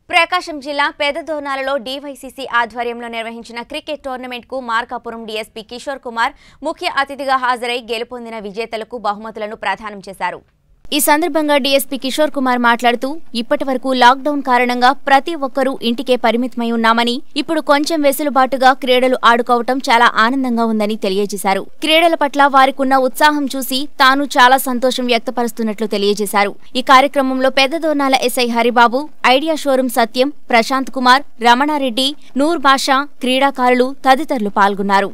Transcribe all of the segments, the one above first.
ప్రకాశం జిల్లా పెదదోనాలలో డీవైసీసీ ఆధ్వర్యంలో నిర్వహించిన క్రికెట్ టోర్నమెంట్కు మార్కాపురం డీఎస్పీ కిషోర్ కుమార్ ముఖ్య అతిథిగా హాజరై గెలుపొందిన విజేతలకు బహుమతులను ప్రదానం చేశారు ఈ సందర్భంగా డీఎస్పీ కిషోర్ కుమార్ మాట్లాడుతూ ఇప్పటి వరకు లాక్డౌన్ కారణంగా ప్రతి ఒక్కరూ ఇంటికే పరిమితమై ఉన్నామని ఇప్పుడు కొంచెం వెసులుబాటుగా క్రీడలు ఆడుకోవటం చాలా ఆనందంగా ఉందని తెలియజేశారు క్రీడల పట్ల వారికున్న ఉత్సాహం చూసి తాను చాలా సంతోషం వ్యక్తపరుస్తున్నట్లు తెలియజేశారు ఈ కార్యక్రమంలో పెద్దదోనాల SI Haribabu idea showroom Satyam Prashanth Kumar Ramanareddy Noor Basha క్రీడాకారులు తదితరులు పాల్గొన్నారు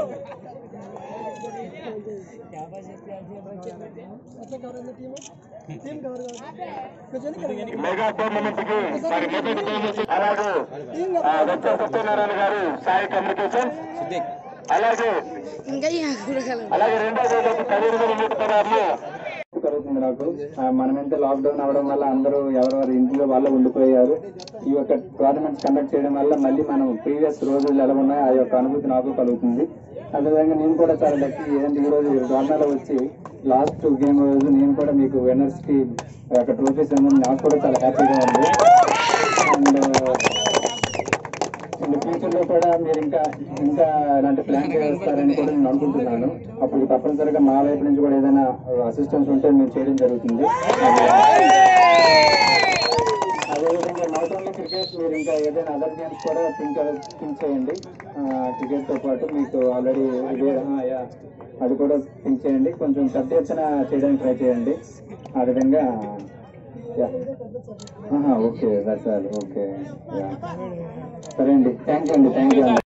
మెగా టోర్నమెంట్ కి మరి మొదటి టోర్నమెంట్ అలాగే ఆ, వెచ్చ సత్యనారాయణ గారు సాయి కమ్యూనికేషన్ అలాగే ఇంకా ఈ ఆకుకూరలు అలాగే రెండో రోజు పదిహేను వేల నూట పదహారులో జరుగుతుంది నాకు ఆ, మనమైతే లాక్డౌన్ అవడం వల్ల అందరూ ఎవరెవరి ఇంట్లో వాళ్ళు ఉండిపోయారు ఈ యొక్క టోర్నమెంట్స్ కండక్ట్ చేయడం వల్ల మళ్ళీ మనం ప్రీవియస్ రోజులు ఎలా ఉన్నాయో ఆ యొక్క అనుభూతి నాకు కలుగుతుంది అదేవిధంగా నేను కూడా చాలా లక్కీ ఏంటి ఈ రోజు డోర్నాలో వచ్చి లాస్ట్ గేమ్ రోజు నేను కూడా మీకు విన్నర్స్ కి ఆ యొక్క ట్రోఫీస్ అనేది నాకు కూడా చాలా హ్యాపీగా ఉంది అండ్ ఇన్ ఫ్యూచర్ లో కూడా మీరు ఇంకా ఇంకా ఇలాంటి ప్లాన్ చేస్తారని కూడా నేను అనుకుంటున్నాను అప్పుడు తప్పనిసరిగా మా వైపు నుంచి కూడా ఏదైనా అసిస్టెన్స్ ఉంటే మేము చేయడం జరుగుతుంది అదేవిధంగా నాట్ ఓన్లీ క్రికెట్ మీరు ఇంకా ఏదైనా అదర్ గేమ్స్ కూడా థింక్ థింక్ చేయండి క్రికెట్ తో పాటు మీకు ఆల్రెడీ అది కూడా థింక్ చేయండి కొంచెం పెద్ద ఎత్తున చేయడానికి ట్రై చేయండి ఆ విధంగా ఓకే దట్స్ ఆల్ ఓకే సరే అండి థ్యాంక్ యూ అండి థ్యాంక్ యూ అండి